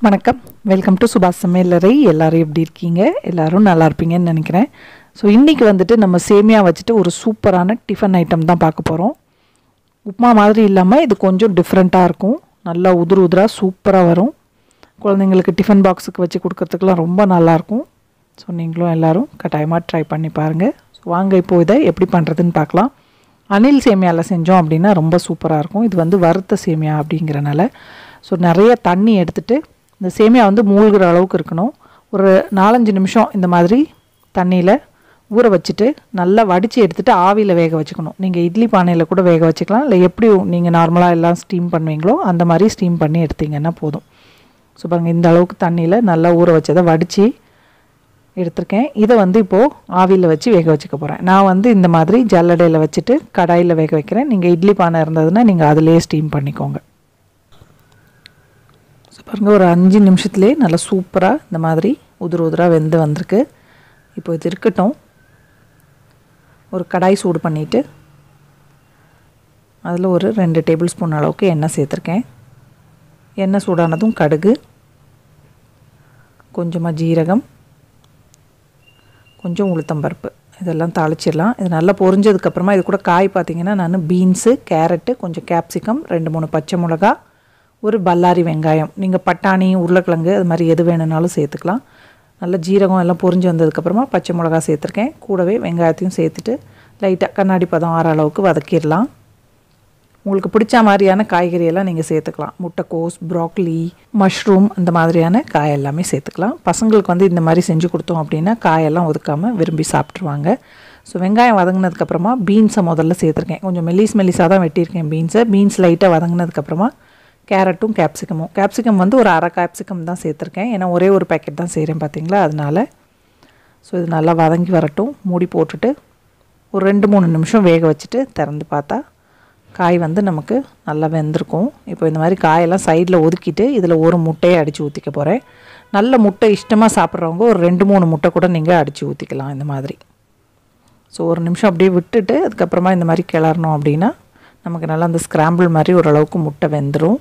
வணக்கம் welcome to சுபாஷ் சமையலறை எல்லாரும் எப்படி இருக்கீங்க எல்லாரும் நல்லா இருப்பீங்கன்னு நினைக்கிறேன் ஸோ இன்றைக்கி வந்துட்டு நம்ம சேமியா வச்சுட்டு ஒரு சூப்பரான டிஃபன் ஐட்டம் தான் பார்க்க போகிறோம் உப்புமா மாதிரி இல்லாமல் இது கொஞ்சம் டிஃப்ரெண்ட்டாக இருக்கும் நல்லா உதிர் உதிராக சூப்பராக வரும் குழந்தைங்களுக்கு டிஃபன் பாக்ஸுக்கு வச்சு கொடுக்கறதுக்குலாம் ரொம்ப நல்லாயிருக்கும் ஸோ நீங்களும் எல்லோரும் கட்டாயமாக ட்ரை பண்ணி பாருங்கள் ஸோ வாங்க இப்போ இதை எப்படி பண்ணுறதுன்னு பார்க்கலாம் அணில் சேமியாவில் செஞ்சோம் அப்படின்னா ரொம்ப சூப்பராக இருக்கும் இது வந்து வறுத்த சேமியா அப்படிங்கிறனால ஸோ நிறைய தண்ணி எடுத்துட்டு இந்த சேமியா வந்து மூழ்கிற அளவுக்கு இருக்கணும் ஒரு நாலஞ்சு நிமிஷம் இந்த மாதிரி தண்ணியில் ஊற வச்சுட்டு நல்லா வடித்து எடுத்துகிட்டு ஆவியில் வேக வச்சுக்கணும் நீங்கள் இட்லி பானையில் கூட வேக வச்சுக்கலாம் இல்லை எப்படி நீங்கள் நார்மலாக எல்லாம் ஸ்டீம் பண்ணுவீங்களோ அந்த மாதிரி ஸ்டீம் பண்ணி எடுத்தீங்கன்னா போதும் ஸோ பாருங்கள் இந்த அளவுக்கு தண்ணியில் நல்லா ஊற வச்சதை வடித்து எடுத்திருக்கேன் இதை வந்து இப்போது ஆவியில் வச்சு வேக வச்சுக்க போகிறேன் நான் வந்து இந்த மாதிரி ஜல்லடையில் வச்சுட்டு கடாயில் வேக வைக்கிறேன் நீங்கள் இட்லி பானை இருந்ததுன்னா நீங்கள் அதிலே ஸ்டீம் பண்ணிக்கோங்க ஸோ பாருங்கள் ஒரு அஞ்சு நிமிஷத்துலேயே நல்லா சூப்பராக இந்த மாதிரி உதிர உதிராக வெந்து வந்திருக்கு இப்போ இது இருக்கட்டும் ஒரு கடாய் சூடு பண்ணிவிட்டு அதில் ஒரு ரெண்டு டேபிள் ஸ்பூன் அளவுக்கு எண்ணெய் சேர்த்துருக்கேன் எண்ணெய் சூடானதும் கடுகு கொஞ்சமாக ஜீரகம் கொஞ்சம் உளுத்தம்பருப்பு இதெல்லாம் தாளிச்சிடலாம் இது நல்லா பொரிஞ்சதுக்கப்புறமா இது கூட காய் பார்த்திங்கன்னா நான் பீன்ஸு கேரட்டு கொஞ்சம் கேப்சிகம் ரெண்டு மூணு பச்சை மிளகா ஒரு பல்லாரி வெங்காயம் நீங்கள் பட்டாணி உருளைக்கிழங்கு அது மாதிரி எது வேணும்னாலும் சேர்த்துக்கலாம் நல்லா ஜீரகம் எல்லாம் பொரிஞ்சு வந்ததுக்கப்புறமா பச்சை மிளகா சேர்த்துருக்கேன் கூடவே வெங்காயத்தையும் சேர்த்துட்டு லைட்டாக கண்ணாடி பதம் ஆற அளவுக்கு வதக்கிடலாம் உங்களுக்கு பிடிச்ச மாதிரியான காய்கறியெல்லாம் நீங்கள் சேர்த்துக்கலாம் முட்டைக்கோஸ் ப்ராக்லி மஷ்ரூம் அந்த மாதிரியான காய் எல்லாமே சேர்த்துக்கலாம் பசங்களுக்கு வந்து இந்த மாதிரி செஞ்சு கொடுத்தோம் அப்படின்னா காயெல்லாம் ஒதுக்காமல் விரும்பி சாப்பிட்ருவாங்க ஸோ வெங்காயம் வதங்கினதுக்கப்புறமா பீன்ஸை முதல்ல சேர்த்துருக்கேன் கொஞ்சம் மெல்லிஸ் மெல்லிஸாக தான் வெட்டியிருக்கேன் பீன்ஸை பீன்ஸ் லைட்டாக வதங்கினதுக்கப்புறமா கேரட்டும் கேப்சிகமும் கேப்சிகம் வந்து ஒரு அரை கேப்சிகம் தான் சேர்த்துருக்கேன் ஏன்னா ஒரே ஒரு பேக்கெட் தான் செய்கிறேன் பார்த்தீங்களா அதனால் ஸோ இது நல்லா வதங்கி வரட்டும் மூடி போட்டுட்டு ஒரு ரெண்டு மூணு நிமிஷம் வேக வச்சுட்டு திறந்து பார்த்தா காய் வந்து நமக்கு நல்லா வெந்திருக்கும் இப்போ இந்த மாதிரி காயெல்லாம் சைடில் ஒதுக்கிட்டு இதில் ஒரு முட்டையை அடித்து ஊற்றிக்க போகிறேன் நல்ல முட்டை இஷ்டமாக சாப்பிட்றவங்க ஒரு ரெண்டு மூணு முட்டை கூட நீங்கள் அடித்து ஊற்றிக்கலாம் இந்த மாதிரி ஸோ ஒரு நிமிஷம் அப்படியே விட்டுட்டு அதுக்கப்புறமா இந்த மாதிரி கிளறணும் அப்படின்னா நமக்கு நல்லா அந்த ஸ்க்ராம்பிள் மாதிரி ஓரளவுக்கு முட்டை வெந்துடும்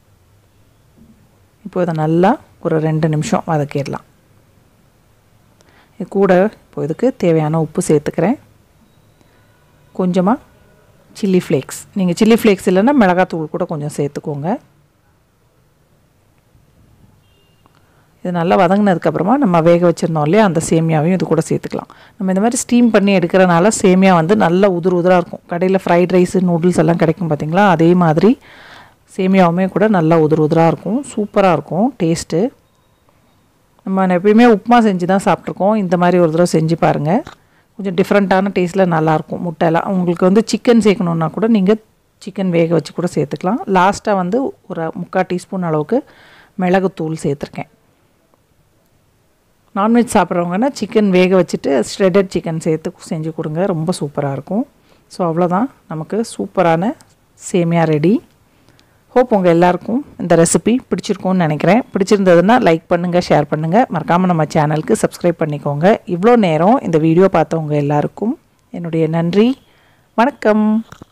இப்போ இதை நல்லா ஒரு ரெண்டு நிமிஷம் வதக்கிடலாம் இது கூட இப்போ இதுக்கு தேவையான உப்பு சேர்த்துக்கிறேன் கொஞ்சமாக சில்லி ஃப்ளேக்ஸ் நீங்கள் சில்லி ஃப்ளேக்ஸ் இல்லைன்னா மிளகாத்தூள் கூட கொஞ்சம் சேர்த்துக்கோங்க இது நல்லா வதங்கினதுக்கப்புறமா நம்ம வேக வச்சுருந்தோம் இல்லையா அந்த சேமியாவையும் இது கூட சேர்த்துக்கலாம் நம்ம இந்த மாதிரி ஸ்டீம் பண்ணி எடுக்கிறனால சேமியா வந்து நல்ல உதிர் உதிராக இருக்கும் கடையில் ஃப்ரைட் ரைஸு நூடுல்ஸ் எல்லாம் கிடைக்கும் பார்த்திங்களா அதே மாதிரி சேமியாவுமே கூட நல்லா உதிர் உதிராக இருக்கும் சூப்பராக இருக்கும் டேஸ்ட்டு நம்ம எப்பயுமே உப்புமா செஞ்சு தான் சாப்பிட்ருக்கோம் இந்த மாதிரி ஒரு தடவை செஞ்சு பாருங்கள் கொஞ்சம் டிஃப்ரெண்ட்டான டேஸ்ட்டில் நல்லாயிருக்கும் முட்டையெல்லாம் உங்களுக்கு வந்து சிக்கன் சேர்க்கணுன்னா கூட நீங்கள் சிக்கன் வேக வச்சு கூட சேர்த்துக்கலாம் லாஸ்ட்டாக வந்து ஒரு முக்கால் டீஸ்பூன் அளவுக்கு மிளகுத்தூள் சேர்த்துருக்கேன் நான்வெஜ் சாப்பிட்றவங்கன்னா சிக்கன் வேக வச்சுட்டு ஷ்ரெடட் சிக்கன் சேர்த்து செஞ்சு கொடுங்க ரொம்ப சூப்பராக இருக்கும் ஸோ அவ்வளோதான் நமக்கு சூப்பரான சேமியா ரெடி ஹோப் உங்கள் எல்லாருக்கும் இந்த ரெசிபி பிடிச்சிருக்கும்னு நினைக்கிறேன் பிடிச்சிருந்ததுன்னா லைக் பண்ணுங்கள் ஷேர் பண்ணுங்கள் மறக்காமல் நம்ம சேனலுக்கு சப்ஸ்கிரைப் பண்ணிக்கோங்க இவ்வளோ நேரம் இந்த வீடியோ பார்த்தவங்க எல்லாருக்கும் என்னுடைய நன்றி வணக்கம்